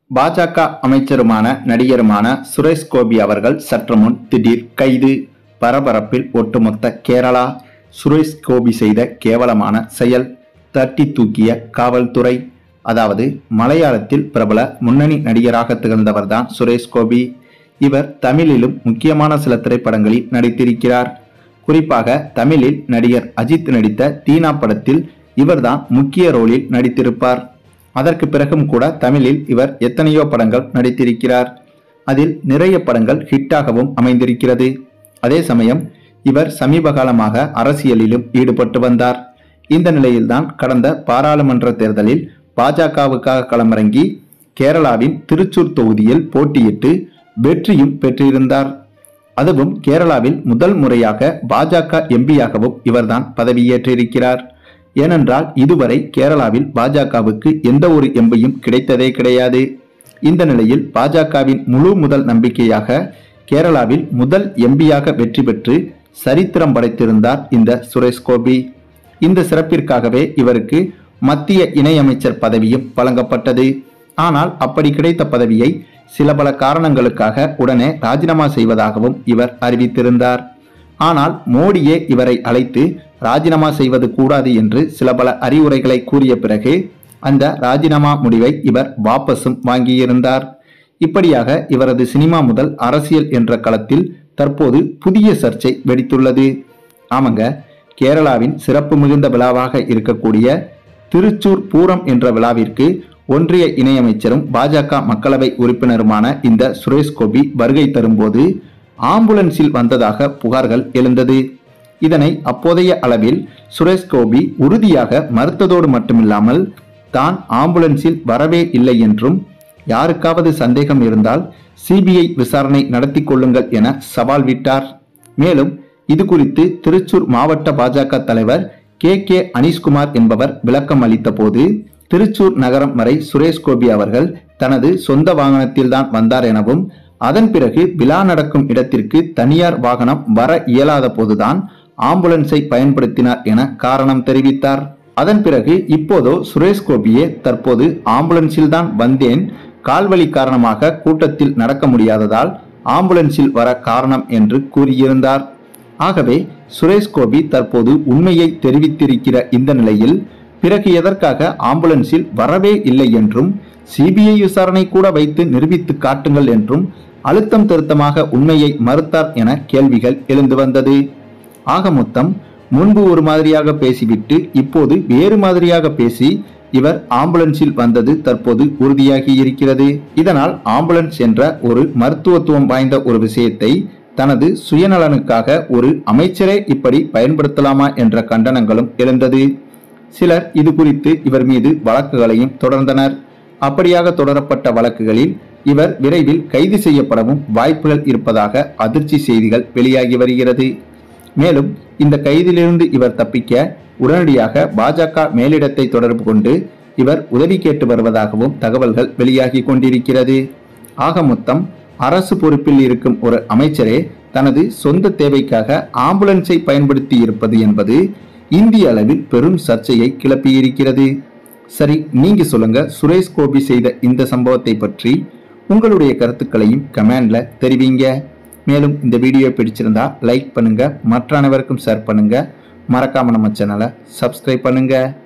பாஜக அமைச்சருமான நடிகருமான சுரேஷ் கோபி அவர்கள் சற்று முன் திடீர் கைது பரபரப்பில் ஒட்டுமொத்த கேரளா சுரேஷ் கோபி செய்த கேவலமான செயல் தட்டி தூக்கிய காவல்துறை அதாவது மலையாளத்தில் பிரபல முன்னணி நடிகராக திகழ்ந்தவர்தான் சுரேஷ் கோபி இவர் தமிழிலும் முக்கியமான சில திரைப்படங்களில் நடித்திருக்கிறார் குறிப்பாக தமிழில் நடிகர் அஜித் நடித்த தீனா படத்தில் இவர்தான் முக்கிய ரோலில் நடித்திருப்பார் அதற்கு பிறகும் கூட தமிழில் இவர் எத்தனையோ படங்கள் நடித்திருக்கிறார் அதில் நிறைய படங்கள் ஹிட்டாகவும் அமைந்திருக்கிறது அதே சமயம் இவர் சமீப காலமாக அரசியலிலும் ஈடுபட்டு வந்தார் இந்த நிலையில்தான் கடந்த பாராளுமன்ற தேர்தலில் பாஜகவுக்காக களமிறங்கி கேரளாவின் திருச்சூர் தொகுதியில் போட்டியிட்டு வெற்றியும் பெற்றிருந்தார் அதுவும் கேரளாவில் முதல் முறையாக பாஜக எம்பியாகவும் இவர்தான் பதவியேற்றிருக்கிறார் ஏனென்றால் இதுவரை கேரளாவில் பாஜகவுக்கு எந்த ஒரு எம்பியும் கிடைத்ததே கிடையாது இந்த நிலையில் பாஜகவின் முழு முதல் நம்பிக்கையாக கேரளாவில் முதல் எம்பியாக வெற்றி பெற்று சரித்திரம் படைத்திருந்தார் இந்த சுரேஷ் கோபி இந்த சிறப்பிற்காகவே இவருக்கு மத்திய இணையமைச்சர் பதவியும் வழங்கப்பட்டது ஆனால் அப்படி கிடைத்த பதவியை சில பல காரணங்களுக்காக உடனே ராஜினாமா செய்வதாகவும் இவர் அறிவித்திருந்தார் ஆனால் மோடியே இவரை அழைத்து ராஜினாமா செய்வது கூடாது என்று சில பல அறிவுரைகளை கூறிய பிறகு அந்த ராஜினாமா முடிவை இவர் வாபஸும் வாங்கியிருந்தார் இப்படியாக இவரது சினிமா முதல் அரசியல் என்ற களத்தில் தற்போது புதிய சர்ச்சை வெடித்துள்ளது ஆமாங்க கேரளாவின் சிறப்பு மிகுந்த விழாவாக இருக்கக்கூடிய திருச்சூர் பூரம் என்ற விழாவிற்கு ஒன்றிய இணையமைச்சரும் பாஜக மக்களவை உறுப்பினருமான இந்த சுரேஷ் கோபி வருகை தரும்போது ஆம்புலன்ஸில் வந்ததாக புகார்கள் எழுந்தது இதனை அப்போதைய அளவில் சுரேஷ் கோபி உறுதியாக மறுத்ததோடு மட்டுமில்லாமல் தான் ஆம்புலன்ஸில் வரவே இல்லை என்றும் யாருக்காவது சந்தேகம் இருந்தால் சிபிஐ விசாரணை நடத்தி கொள்ளுங்கள் என சவால் விட்டார் மேலும் இது குறித்து திருச்சூர் மாவட்ட பாஜக தலைவர் கே கே அனீஷ்குமார் என்பவர் விளக்கம் அளித்த போது திருச்சூர் நகரம் வரை சுரேஷ் கோபி அவர்கள் தனது சொந்த வாகனத்தில்தான் வந்தார் எனவும் அதன் பிறகு விழா நடக்கும் இடத்திற்கு தனியார் வாகனம் வர இயலாத போதுதான் ஆம்புலன்ஸை பயன்படுத்தினார் என காரணம் தெரிவித்தார் அதன் பிறகு இப்போதோ சுரேஷ் கோபியே தற்போது ஆம்புலன்ஸில் தான் வந்தேன் கால்வலி காரணமாக கூட்டத்தில் நடக்க முடியாததால் ஆம்புலன்ஸில் வர காரணம் என்று கூறியிருந்தார் ஆகவே சுரேஷ் கோபி தற்போது உண்மையை தெரிவித்திருக்கிற இந்த நிலையில் பிறகு எதற்காக ஆம்புலன்ஸில் வரவே இல்லை என்றும் சிபிஐ விசாரணை கூட வைத்து நிரூபித்து காட்டுங்கள் என்றும் அழுத்தம் திருத்தமாக உண்மையை மறுத்தார் என கேள்விகள் எழுந்து வந்தது ஆக மொத்தம் முன்பு ஒரு மாதிரியாக பேசிவிட்டு இப்போது வேறு மாதிரியாக பேசி இவர் ஆம்புலன்ஸில் வந்தது தற்போது உறுதியாகி இருக்கிறது இதனால் ஆம்புலன்ஸ் என்ற ஒரு மருத்துவத்துவம் வாய்ந்த ஒரு விஷயத்தை தனது சுயநலனுக்காக ஒரு அமைச்சரே இப்படி பயன்படுத்தலாமா என்ற கண்டனங்களும் எழுந்தது சிலர் இது குறித்து இவர் மீது வழக்குகளையும் தொடர்ந்தனர் அப்படியாக தொடரப்பட்ட வழக்குகளில் இவர் விரைவில் கைது செய்யப்படவும் வாய்ப்புகள் இருப்பதாக அதிர்ச்சி செய்திகள் வெளியாகி வருகிறது மேலும் இந்த கைதிலிருந்து இவர் தப்பிக்க உடனடியாக பாஜக மேலிடத்தை தொடர்பு கொண்டு இவர் உதவி கேட்டு வருவதாகவும் தகவல்கள் வெளியாகி கொண்டிருக்கிறது ஆக மொத்தம் அரசு பொறுப்பில் இருக்கும் ஒரு அமைச்சரே தனது சொந்த தேவைக்காக ஆம்புலன்ஸை பயன்படுத்தி இருப்பது என்பது இந்திய அளவில் பெரும் சர்ச்சையை கிளப்பியிருக்கிறது சரி நீங்க சொல்லுங்க சுரேஷ் கோபி செய்த இந்த சம்பவத்தை பற்றி உங்களுடைய கருத்துக்களையும் கமெண்ட்ல தெரிவிங்க மேலும் இந்த வீடியோ பிடிச்சிருந்தா லைக் பண்ணுங்க மற்ற அனைவருக்கும் ஷேர் பண்ணுங்க மறக்காம நம்ம சேனலை சப்ஸ்கிரைப் பண்ணுங்க